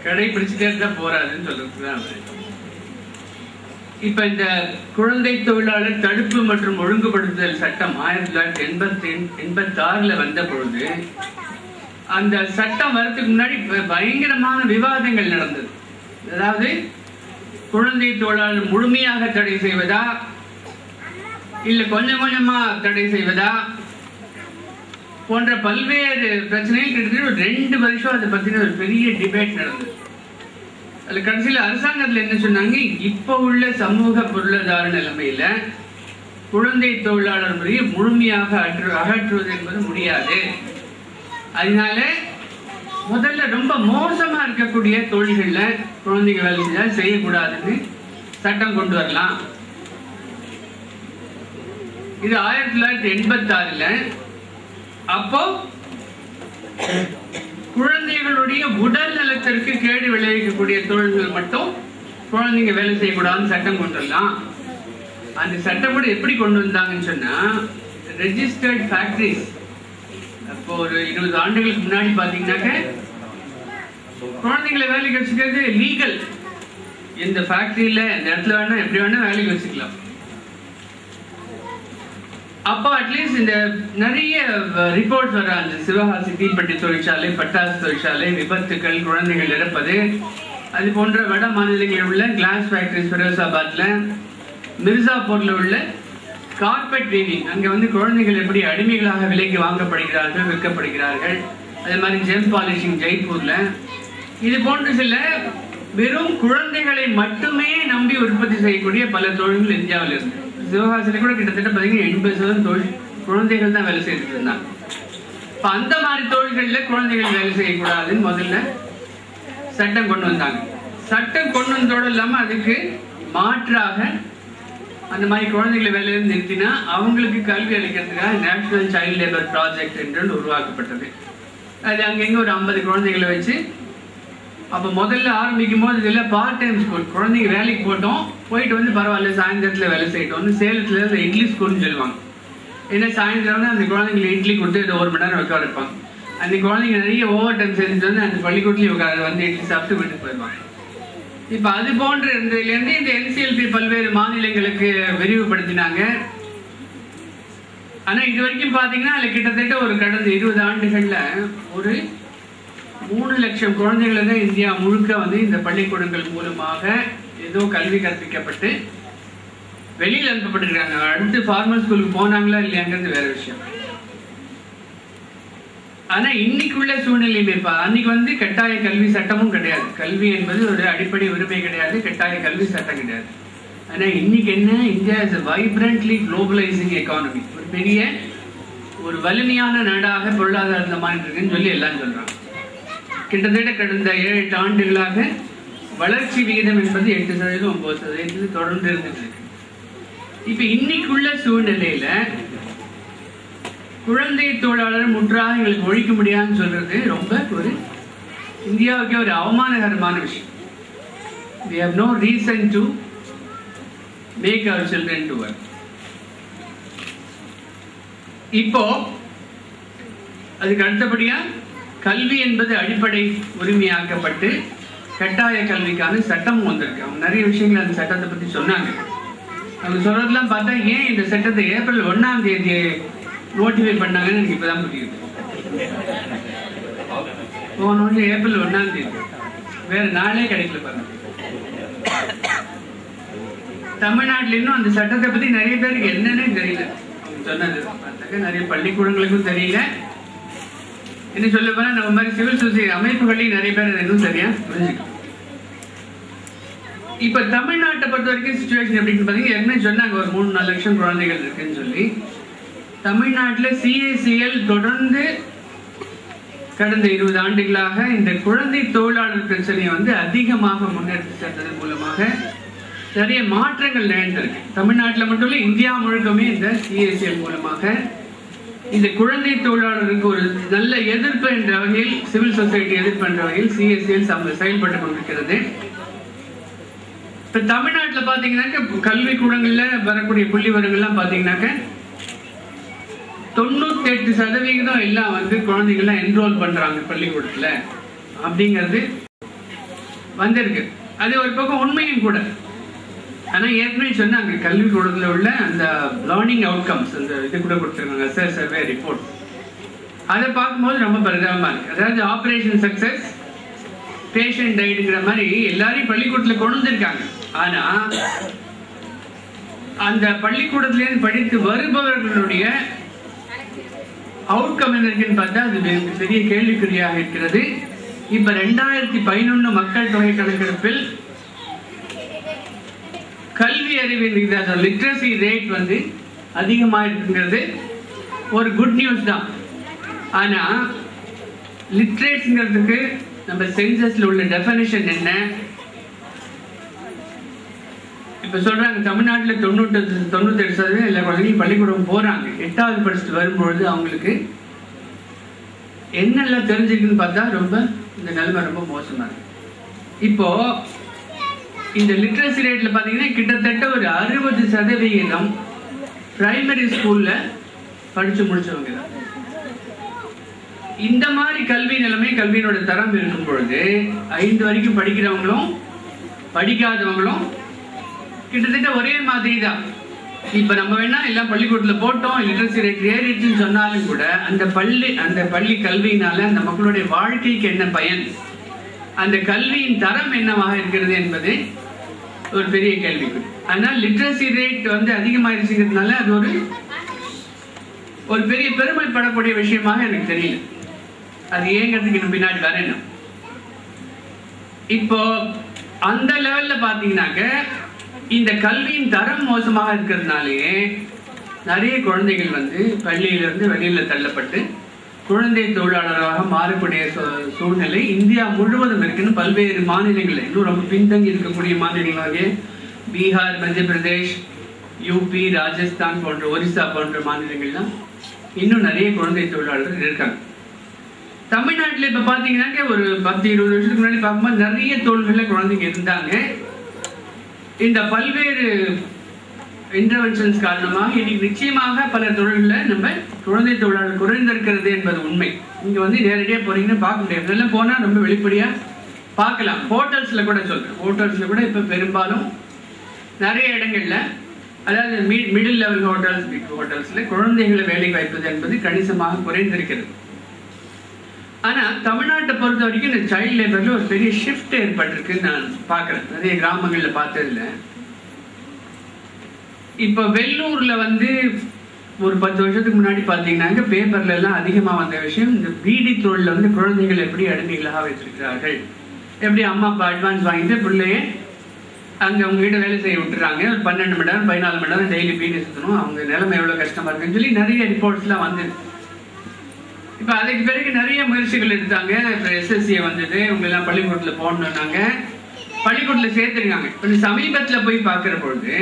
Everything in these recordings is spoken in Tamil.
கடைபிடிச்சுட்டே இருந்தா போறாதுன்னு சொல்றதுக்கு தான் அது. இப்ப இந்த குழந்தை தொழிலாளர் தடுப்பு மற்றும் ஒழுங்குபடுத்துதல் சட்டம் ஆயிரத்தி தொள்ளாயிரத்தி எண்பத்தி எண்பத்தி ஆறுல வந்த பொழுது அந்த சட்டம் வரதுக்கு முன்னாடி ப- பயங்கரமான விவாதங்கள் நடந்தது அதாவது குழந்தை தொழிலாளர் முழுமையாக தடை செய்வதா இல்ல கொஞ்சம் கொஞ்சமா தடை செய்வதா போன்ற பல்வேறு பிரச்சனைகள் கிட்டத்தட்ட ஒரு ரெண்டு வருஷம் அதை பத்தின ஒரு பெரிய டிபேட் நடந்தது அதுல கடைசியில அரசாங்கத்துல என்ன சொன்னாங்க இப்ப உள்ள சமூக பொருளாதார நிலைமையில குழந்தை தொழிலாளர் முறையை முழுமையாக அற்று அகற்றுவது என்பது முடியாது அதனால முதல்ல ரொம்ப மோசமா இருக்கக்கூடிய தொழில்கள்ல குழந்தைங்க வேலை செஞ்சா செய்யக்கூடாதுன்னு சட்டம் கொண்டு வரலாம் இது ஆயிரத்தி தொள்ளாயிரத்தி எண்பத்தி ஆறுல அப்போ குழந்தைகளுடைய உடல் நலத்திற்கு கேடு விளைவிக்கக்கூடிய தொழில்கள் மட்டும் குழந்தைங்க வேலை செய்யக்கூடாதுன்னு சட்டம் கொண்டு வரலாம் அந்த சட்டம் கூட எப்படி கொண்டு வந்தாங்கன்னு சொன்னா ரெஜிஸ்டர்ட் ஃபேக்டரிஸ் அப்போ ஒரு இருபது ஆண்டுகளுக்கு முன்னாடி பாத்தீங்கன்னாக்க குழந்தைங்களை வேலைக்கு வச்சுக்கிறது லீகல் இந்த ஃபேக்டரியில இந்த இடத்துல வேணா எப்படி வேணா வேலைக்கு வச்சுக்கலாம் அப்போ அட்லீஸ்ட் இந்த நிறைய ரிப்போர்ட் வர அந்த சிவகாசி தீப்பெட்டி தொழிற்சாலை பட்டாசு தொழிற்சாலை விபத்துக்கள் குழந்தைகள் இறப்பது அது போன்ற வட மாநிலங்களில் உள்ள கிளாஸ் ஃபேக்டரிஸ் ஃபெரோசாபாத்ல மிர்சாப்பூர்ல உள்ள கார்பெட் வீவிங் அங்க வந்து குழந்தைகள் எப்படி அடிமைகளாக விலைக்கு வாங்கப்படுகிறார்கள் விற்கப்படுகிறார்கள் அதே மாதிரி ஜெம் பாலிஷிங் ஜெய்ப்பூர்ல இது போன்ற சில வெறும் குழந்தைகளை மட்டுமே நம்பி உற்பத்தி செய்யக்கூடிய பல தொழில்கள் இந்தியாவில் இருக்கு சிவகாசியில கூட கிட்டத்தட்ட பார்த்தீங்கன்னா எண்பது சதவீதம் தொழில் குழந்தைகள் தான் வேலை செய்துட்டு இருந்தாங்க இப்ப அந்த மாதிரி தொழில்கள்ல குழந்தைகள் வேலை செய்யக்கூடாதுன்னு முதல்ல சட்டம் கொண்டு வந்தாங்க சட்டம் கொண்டு வந்ததோடு இல்லாம அதுக்கு மாற்றாக அந்த மாதிரி குழந்தைகளை வேலையில நிறுத்தினா அவங்களுக்கு கல்வி அளிக்கிறதுக்காக நேஷனல் சைல்ட் லேபர் ப்ராஜெக்ட் என்று ஒன்று உருவாக்கப்பட்டது அது அங்கங்க ஒரு ஐம்பது குழந்தைகளை வச்சு அப்போ முதல்ல ஆரம்பிக்கும் போது இதில் பார்ட் டைம் ஸ்கூல் குழந்தைங்க வேலைக்கு போட்டோம் போயிட்டு வந்து பரவாயில்ல சாயந்தரத்தில் வேலை செய்யட்டோம்னு சேலத்தில் இந்த இட்லி ஸ்கூல்னு சொல்லுவாங்க ஏன்னா சாயந்தரம் அந்த குழந்தைங்களை இட்லி கொடுத்து இதை ஒரு மணி நேரம் உட்கார வைப்பாங்க அந்த குழந்தைங்க நிறைய ஓவர் டைம் செஞ்சுட்டு வந்து அந்த பள்ளிக்கூடத்துலேயும் உட்கார வந்து இட்லி சாப்பிட்டு வீட்டுக்கு போயிடுவாங்க இப்போ அது போன்ற இருந்ததுலேருந்து இந்த என்சிஎல்பி பல்வேறு மாநிலங்களுக்கு விரிவுபடுத்தினாங்க ஆனா இது வரைக்கும் பாத்தீங்கன்னா அதுல கிட்டத்தட்ட ஒரு கடந்த இருபது ஆண்டுகள்ல ஒரு மூணு லட்சம் குழந்தைகளை தான் இந்தியா முழுக்க வந்து இந்த பள்ளிக்கூடங்கள் மூலமாக ஏதோ கல்வி கற்பிக்கப்பட்டு வெளியில அனுப்பப்பட்டிருக்காங்க அடுத்து ஃபார்மல் ஸ்கூலுக்கு போனாங்களா இல்லையாங்கிறது வேற விஷயம் ஆனா இன்னைக்குள்ள சூழ்நிலையில இப்ப அன்னைக்கு வந்து கட்டாய கல்வி சட்டமும் கிடையாது கல்வி என்பது ஒரு அடிப்படை உரிமை கிடையாது கட்டாய கல்வி சட்டம் கிடையாது ஆனா இன்னைக்கு என்ன India is vibrantly globalising economy ஒரு பெரிய ஒரு வலிமையான நாடாக பொருளாதாரத்துல மாறிட்டு இருக்குன்னு சொல்லி எல்லாம் சொல்றாங்க கிட்டத்தட்ட கடந்த ஏழு எட்டு ஆண்டுகளாக வளர்ச்சி விகிதம் என்பது எட்டு சதவீதம் ஒன்பது சதவீதத்தில் தொடர்ந்து இருந்துட்டு இருக்கு இப்ப இன்னைக்குள்ள சூழ்நிலையில குழந்தை தொழிலாளர் முற்றாக எங்களுக்கு ஒழிக்க முடியாதுன்னு சொல்றது ரொம்ப ஒரு இந்தியாவுக்கே ஒரு அவமானகரமான விஷயம் we have no reason to make our children to work இப்போ அதுக்கு அடுத்தபடியா கல்வி என்பது அடிப்படை உரிமையாக்கப்பட்டு கட்டாய கல்விக்கான சட்டம் வந்திருக்கு அவங்க நிறைய விஷயங்கள் அந்த சட்டத்தை பத்தி சொன்னாங்க அவங்க சொல்றதெல்லாம் பார்த்தா ஏன் இந்த சட்டத்தை ஏப்ரல் ஒண்ணாம் தேதி நோட்டிஃபை பண்ணாங்கன்னு எனக்கு இப்பதான் புரியுது போன வருஷம் ஏப்ரல் ஒண்ணாம் தேதி வேற நாளே கிடைக்கல பாருங்க தமிழ்நாட்டுல இன்னும் அந்த சட்டத்தை பத்தி நிறைய பேருக்கு என்னன்னே தெரியல அவங்க சொன்னது பார்த்தாக்க நிறைய பள்ளிக்கூடங்களுக்கும் தெரியல என்ன சொல்ல போனா நம்ம மாதிரி சிவில் சொசைட்டி அமைப்புகளையும் நிறைய பேர் அதை இன்னும் சரியா புரிஞ்சுக்கலாம் இப்ப தமிழ்நாட்டை பொறுத்த வரைக்கும் சுச்சுவேஷன் எப்படின்னு பாத்தீங்கன்னா ஏற்கனவே சொன்னாங்க ஒரு மூணு நாலு லட்சம் குழந்தைகள் இருக்குன்னு சொல்லி தமிழ்நாட்டுல சிஏசிஎல் தொடர்ந்து கடந்த இருபது ஆண்டுகளாக இந்த குழந்தை தொழிலாளர் பிரச்சனையை வந்து அதிகமாக முன்னெடுத்து சென்றதன் மூலமாக நிறைய மாற்றங்கள் நிகழ்ந்திருக்கு தமிழ்நாட்டில் மட்டும் இல்லை இந்தியா முழுக்கமே இந்த சிஎஸ்எல் மூலமாக இந்த குழந்தை தொழிலாளருக்கு ஒரு நல்ல எதிர்ப்பு என்ற வகையில் சிவில் சொசைட்டி எதிர்ப்பு என்ற வகையில் சிஎஸ்எல் செயல்பட்டு கொண்டிருக்கிறது இப்ப தமிழ்நாட்டுல பாத்தீங்கன்னாக்க கல்வி கூடங்கள்ல வரக்கூடிய புள்ளி விவரங்கள்லாம் பாத்தீங்கன்னாக்க தொண்ணூத்தி எட்டு சதவிகிதம் எல்லாம் வந்து குழந்தைகள்லாம் என்ரோல் பண்றாங்க பள்ளிக்கூடத்துல அப்படிங்கிறது வந்திருக்கு அது ஒரு பக்கம் உண்மையும் கூட ஆனா ஏற்கனவே சொன்னாங்க கல்விக்கூடத்துல உள்ள அந்த லேர்னிங் அவுட்கம்ஸ் அந்த இது கூட கொடுத்துருக்காங்க சார் சர்வே ரிப்போர்ட் அதை பார்க்கும்போது ரொம்ப பரிதாபமா இருக்கு அதாவது ஆபரேஷன் சக்சஸ் பேஷண்ட் டைடுங்கிற மாதிரி எல்லாரையும் பள்ளிக்கூடத்துல கொண்டு வந்திருக்காங்க ஆனா அந்த பள்ளிக்கூடத்திலேருந்து படித்து வருபவர்களுடைய அவுட்கம் என்ன இருக்குன்னு பார்த்தா அது பெ- பெரிய கேள்விக்குறியாக இருக்கிறது இப்ப ரெண்டாயிரத்தி பதினொன்னு மக்கள் தொகை கணக்கெடுப்பில் கல்வி அறிவின் விகிதாச்சாரம் லிட்ரஸி ரேட் வந்து அதிகமாக இருக்குங்கிறது ஒரு குட் நியூஸ் தான் ஆனா லிட்ரேட்ஸ்ங்கிறதுக்கு நம்ம சென்சஸ்ல உள்ள டெஃபனிஷன் என்ன இப்ப சொல்றாங்க தமிழ்நாட்டுல தொண்ணூற்றி தொண்ணூத்தெட்டு சதவீதம் எல்லா குழந்தைங்களும் பள்ளிக்கூடம் போறாங்க எட்டாவது படிச்சுட்டு வரும்பொழுது அவங்களுக்கு என்னெல்லாம் தெரிஞ்சிருக்குன்னு பார்த்தா ரொம்ப இந்த நிலைமை ரொம்ப மோசமா இருக்கு இப்போ இந்த லிட்ரஸி ரேட்ல பாத்தீங்கன்னா கிட்டத்தட்ட ஒரு அறுபது சதவிகிதம் பிரைமரி ஸ்கூல்ல படிச்சு முடிச்சவங்க தான் இந்த மாதிரி கல்வி நிலைமை கல்வியினோட தரம் இருக்கும் பொழுது ஐந்து வரைக்கும் படிக்கிறவங்களும் படிக்காதவங்களும் கிட்டத்தட்ட ஒரே மாதிரி தான் இப்ப நம்ம வேணா எல்லாம் பள்ளிக்கூடத்துல போட்டோம் லிட்ரஸி ரேட் ஏறிடுச்சுன்னு சொன்னாலும் கூட அந்த பள்ளி அந்த பள்ளி கல்வியினால அந்த மக்களுடைய வாழ்க்கைக்கு என்ன பயன் அந்த கல்வியின் தரம் என்னவாக இருக்கிறது என்பது ஒரு பெரிய கேள்விக்குறி ஆனால் லிட்ரஸி ரேட் வந்து அதிகமாயிருச்சுங்கிறதுனால அது ஒரு ஒரு பெரிய பெருமைப்படக்கூடிய விஷயமாக எனக்கு தெரியல அது ஏங்கிறதுக்கு இன்னும் பின்னாடி வரேன் இப்போ அந்த லெவல்ல பாத்தீங்கன்னாக்க இந்த கல்வியின் தரம் மோசமாக இருக்கிறதுனாலேயே நிறைய குழந்தைகள் வந்து பள்ளியில இருந்து வெளியில தள்ளப்பட்டு குழந்தை தொழிலாளராக மாறக்கூடிய சூ- சூழ்நிலை இந்தியா முழுவதும் இருக்குன்னு பல்வேறு மாநிலங்கள் இன்னும் ரொம்ப பின்தங்கி இருக்கக்கூடிய மாநிலங்களாகிய பீகார் மத்திய பிரதேஷ் யூபி ராஜஸ்தான் போன்ற ஒரிசா போன்ற மாநிலங்கள்லாம் இன்னும் நிறைய குழந்தை தொழிலாளர்கள் இருக்காங்க தமிழ்நாட்டுல இப்ப பாத்தீங்கன்னாக்க ஒரு பத்து இருபது வருஷத்துக்கு முன்னாடி பார்க்கும்போது நிறைய தொழில்கள்ல குழந்தைங்க இருந்தாங்க இந்த பல்வேறு இன்டர்வென்ஷன்ஸ் காரணமாக இன்னைக்கு நிச்சயமாக பல தொழில்ல நம்ம குழந்தை தொழிலாளர் குறைந்திருக்கிறது என்பது உண்மை இங்க வந்து நேரடியா போறீங்கன்னா பார்க்க முடியாது இதெல்லாம் போனா ரொம்ப வெளிப்படையா பார்க்கலாம் ஹோட்டல்ஸ்ல கூட சொல்றேன் ஹோட்டல்ஸ்ல கூட இப்ப பெரும்பாலும் நிறைய இடங்கள்ல அதாவது மிடில் லெவல் ஹோட்டல்ஸ் பிக் ஹோட்டல்ஸ்ல குழந்தைகளை வேலைக்கு வைப்பது என்பது கணிசமாக குறைந்திருக்கிறது ஆனா தமிழ்நாட்டை பொறுத்த வரைக்கும் இந்த சைல்ட் லேபர்ல ஒரு பெரிய ஷிஃப்ட் ஏற்பட்டிருக்குன்னு நான் பார்க்கிறேன் நிறைய கிராமங்கள்ல பார்த்ததுல இப்ப வெள்ளூர்ல வந்து ஒரு பத்து வருஷத்துக்கு முன்னாடி பாத்தீங்கன்னாக்க பேப்பர்ல எல்லாம் அதிகமா வந்த விஷயம் இந்த பீடி தொழில வந்து குழந்தைகள் எப்படி அடிமைகளாக வைத்திருக்கிறார்கள் எப்படி அம்மா அப்பா அட்வான்ஸ் வாங்கிட்டு பிள்ளைய அங்க அவங்க வீட்டை வேலை செய்ய விட்டுறாங்க ஒரு பன்னெண்டு மணி நேரம் பதினாலு மணி நேரம் டெய்லி பீடி சுத்தணும் அவங்க நிலைமை எவ்வளவு கஷ்டமா இருக்குன்னு சொல்லி நிறைய ரிப்போர்ட்ஸ்லாம் வந்து இப்ப அதுக்கு பிறகு நிறைய முயற்சிகள் எடுத்தாங்க இப்ப எஸ்எஸ்சி வந்தது இவங்க எல்லாம் பள்ளிக்கூடத்துல போடணும்னாங்க பள்ளிக்கூடத்துல சேர்த்துருக்காங்க இப்ப சமீபத்துல போய் பார்க்கிற பொழுது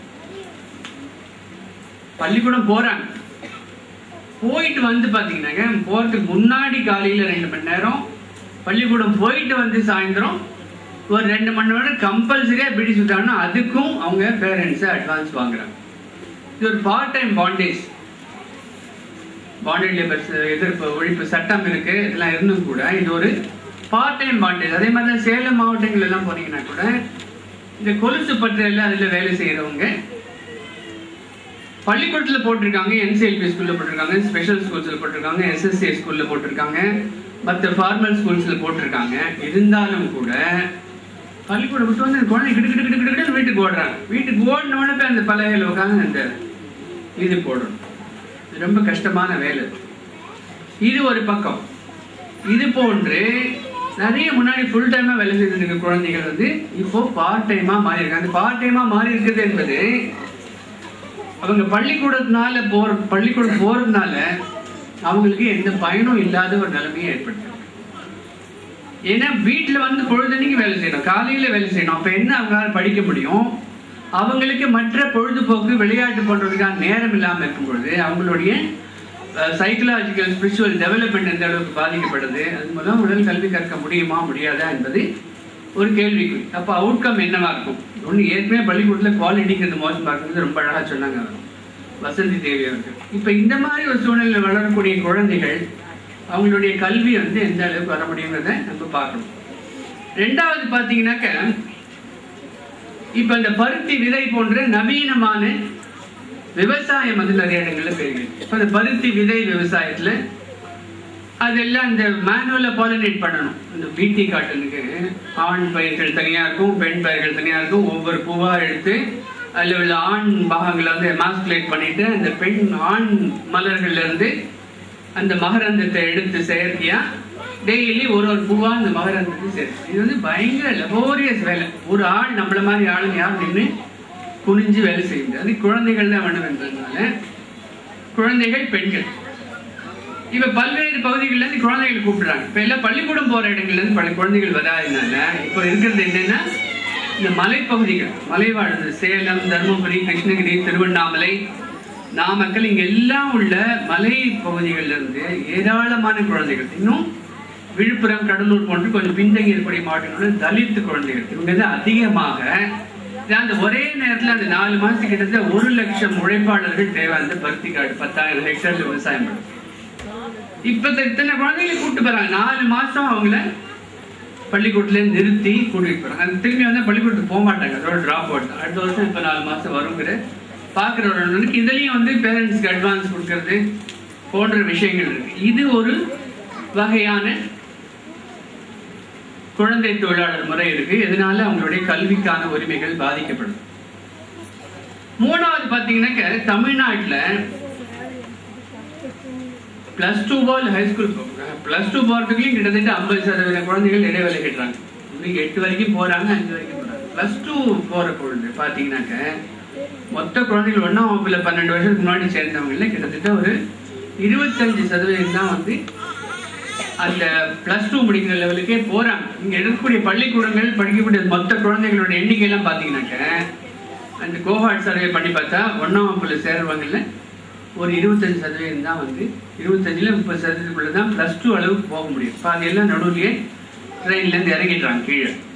பள்ளிக்கூடம் போறாங்க போயிட்டு வந்து பாத்தீங்கன்னாங்க போறதுக்கு முன்னாடி காலையில ரெண்டு மணி நேரம் பள்ளிக்கூடம் போயிட்டு வந்து சாயந்தரம் ஒரு ரெண்டு மணி நேரம் கம்பல்சரியா பிடி சுட்டாங்கன்னா அதுக்கும் அவங்க பேரண்ட்ஸ் அட்வான்ஸ் வாங்குறாங்க இது ஒரு part time bondage bondage labours எதிர்ப்பு ஒழிப்பு சட்டம் இருக்கு இதெல்லாம் இருந்தும் கூட இது ஒரு பார்ட் டைம் பாண்டேஜ் அதே மாதிரி தான் சேலம் மாவட்டங்கள் எல்லாம் போனீங்கன்னா கூட இந்த கொலுசு பற்றில அதுல வேலை செய்யறவங்க பள்ளிக்கூடத்துல போட்டிருக்காங்க என்சிஎல்பி ஸ்கூல்ல போட்டிருக்காங்க ஸ்பெஷல் ஸ்கூல்ஸ்ல போட்டிருக்காங்க எஸ்எஸ்சி ஸ்கூல்ல போட்டிருக்காங்க மற்ற ஃபார்மல் ஸ்கூல்ஸ்ல போட்டிருக்காங்க இருந்தாலும் கூட பள்ளிக்கூடம் விட்டு வந்து அந்த குழந்தை கிட்டு கிட்டு கிட்டு கிட்டு வீட்டுக்கு ஓடுறாங்க வீட்டுக்கு ஓடின உடனே போய் அந்த பலகையில் உட்காந்து அந்த இது போடணும் இது ரொம்ப கஷ்டமான வேலை இது ஒரு பக்கம் இது போன்று நிறைய முன்னாடி ஃபுல் டைமா வேலை செய்துட்டு இருக்க குழந்தைகள் வந்து இப்போ பார்ட் டைமா மாறி இருக்காங்க அந்த பார்ட் டைமா மாறி இருக்குது என்பது அவங்க பள்ளிக்கூடத்தினால போற பள்ளிக்கூடம் போறதுனால அவங்களுக்கு எந்த பயனும் இல்லாத ஒரு நிலைமையை ஏற்படுத்து ஏன்னா வீட்டுல வந்து பொழுதன்னைக்கு வேலை செய்யணும் காலையில வேலை செய்யணும் அப்ப என்ன அவங்களால படிக்க முடியும் அவங்களுக்கு மற்ற பொழுதுபோக்கு விளையாட்டு பண்றதுக்கான நேரம் இல்லாம இருக்கும் பொழுது அவங்களுடைய சைக்கலாஜிக்கல் ஸ்பிரிச்சுவல் டெவலப்மெண்ட் எந்த அளவுக்கு பாதிக்கப்படுது அது மூலம் உடல் கல்வி கற்க முடியுமா முடியாதா என்பது ஒரு கேள்விக்குறி அப்போ அவுட்கம் என்னவா இருக்கும் ஒன்று ஏற்கனவே பள்ளிக்கூடத்தில் குவாலிட்டிங்கிறது மோசமாக இருக்கிறது ரொம்ப அழகா சொன்னாங்க அவர். வசந்தி தேவி அவர்கள் இப்போ இந்த மாதிரி ஒரு சூழ்நிலையில் வளரக்கூடிய குழந்தைகள் அவங்களுடைய கல்வி வந்து எந்த அளவுக்கு வர முடியுங்கிறத நம்ம பார்க்கணும் ரெண்டாவது பார்த்தீங்கன்னாக்க இப்ப இந்த பருத்தி விதை போன்ற நவீனமான விவசாயம் வந்து நிறைய இடங்கள்ல பெருகுது இப்ப இந்த பருத்தி விதை விவசாயத்துல அதெல்லாம் இந்த மேனுவல பாலினேட் பண்ணணும் இந்த பீட்டி காட்டனுக்கு ஆண் பயிர்கள் தனியா இருக்கும் பெண் பயிர்கள் தனியா இருக்கும் ஒவ்வொரு பூவா எடுத்து அதுல உள்ள ஆண் பாகங்களை வந்து எமாஸ்குலேட் பண்ணிட்டு அந்த பெண் ஆண் மலர்கள்ல இருந்து அந்த மகரந்தத்தை எடுத்து செயற்கையா டெய்லி ஒரு ஒரு பூவா அந்த மகரந்தத்தை சேர்த்து இது வந்து பயங்கர லெபோரியஸ் வேலை ஒரு ஆள் நம்மள மாதிரி ஆளுங்க யார் நின்று குனிஞ்சு வேலை செய்யுது அது குழந்தைகள் தான் வேணும்ன்றதுனால குழந்தைகள் பெண்கள் இப்ப பல்வேறு பகுதிகளில் இருந்து குழந்தைகள் கூப்பிடுறாங்க இப்ப எல்லாம் பள்ளிக்கூடம் போற இடங்கள்ல இருந்து பல குழந்தைகள் வராதனால இப்ப இருக்கிறது என்னன்னா இந்த மலைப்பகுதிகள் மலைவாழ் இந்த சேலம் தருமபுரி கிருஷ்ணகிரி திருவண்ணாமலை நாமக்கல் இங்க எல்லாம் உள்ள மலை பகுதிகள்ல இருந்து ஏராளமான குழந்தைகள் இன்னும் விழுப்புரம் கடலூர் போன்று கொஞ்சம் பின்தங்கி இருக்கக்கூடிய மாவட்டங்களில் தலித் குழந்தைகள் இவங்க தான் அதிகமாக இதான் அந்த ஒரே நேரத்துல அந்த நாலு மாசத்துக்கு கிட்டத்தட்ட ஒரு லட்சம் உழைப்பாளர்கள் தேவை அந்த பருத்தி காடு பத்தாயிரம் ஹெக்டர்ல விவசாயம் பண்ணும் இப்ப இந்த இத்தனை குழந்தைகளை கூட்டு போறாங்க நாலு மாசம் அவங்கள பள்ளிக்கூடத்துல நிறுத்தி கூட்டிட்டு போறாங்க அது திரும்பி வந்து பள்ளிக்கூடத்துக்கு போக மாட்டாங்க அதோட டிராப் அவுட் அடுத்த வருஷம் இப்ப நாலு மாசம் வருங்கிற பாக்குறவர்களுக்கு இதுலயும் வந்து பேரண்ட்ஸ்க்கு அட்வான்ஸ் கொடுக்கறது போன்ற விஷயங்கள் இருக்கு இது ஒரு வகையான குழந்தை தொழிலாளர் முறை இருக்கு இதனால அவங்களுடைய கல்விக்கான உரிமைகள் பாதிக்கப்படுது மூணாவது பாத்தீங்கன்னாக்க தமிழ்நாட்டுல பிளஸ் டூ பால் ஹைஸ்கூல் பிளஸ் டூ போறதுக்குள்ளயும் கிட்டத்தட்ட ஐம்பது சதவீத குழந்தைகள் இடைவேளை கட்டுறாங்க இன்னைக்கு எட்டு வரைக்கும் போறாங்க அஞ்சு வரைக்கும் போறாங்க பிளஸ் டூ போற குழந்தை பாத்தீங்கன்னாக்க மொத்த குழந்தைகள் ஒன்றாம் வகுப்புல பன்னெண்டு வருஷத்துக்கு முன்னாடி சேர்ந்தவங்கல கிட்டத்தட்ட ஒரு இருபத்தஞ்சு சதவீதம் தான் வந்து அந்த பிளஸ் டூ முடிக்கிற லெவலுக்கே போறாங்க இங்க இருக்கக்கூடிய பள்ளிக்கூடங்கள் படிக்கக்கூடிய மொத்த குழந்தைகளோட எண்ணிக்கை எல்லாம் பாத்தீங்கன்னாக்க அந்த கோஹாட் சர்வே பண்ணி பார்த்தா ஒன்னாம் வகுப்புல சேர்றவங்கல்ல ஒரு இருபத்தஞ்சு சதவீதம் தான் வந்து இருபத்தஞ்சுல முப்பது சதவீதத்துக்குள்ள தான் பிளஸ் டூ அளவுக்கு போக முடியும் பாதி எல்லாம் நடுவுலயே ட்ரெயின்ல இருந்து இறங்கிடுறாங்க கீழே